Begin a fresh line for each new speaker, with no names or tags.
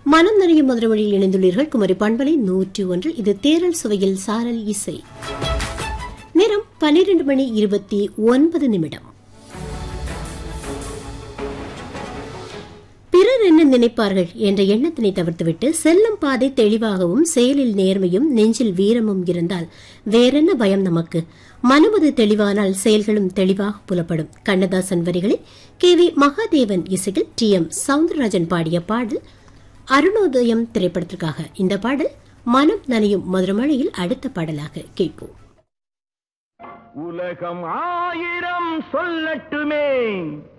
மனம் நிறையும் மதுரை வழியில் இணைந்துள்ளீர்கள் குமரி பண்பலை நூற்றி ஒன்றில் இது தேரல் சுவையில் சாரல் இசை நேரம் பன்னிரண்டு மணி இருபத்தி ஒன்பது நிமிடம் பிறர் என்ன நினைப்பார்கள் என்ற எண்ணத்தினை தவிர்த்துவிட்டு செல்லும் பாதை தெளிவாகவும் செயலில் நேர்மையும் நெஞ்சில் வீரமும் இருந்தால் வேறென்ன பயம் நமக்கு மனமது தெளிவானால் செயல்களும் தெளிவாக புலப்படும் கண்ணதாசன் வரிகளில் கே வி மகாதேவன் இசையில் டி எம் சவுந்தரராஜன் பாடிய பாடல் அருணோதயம் திரைப்படத்திற்காக இந்த பாடல் மனம் நனையும் மதுரமழையில் அடுத்த பாடலாக கேட்போம்
உலகம் ஆயிரம் சொல்லட்டுமே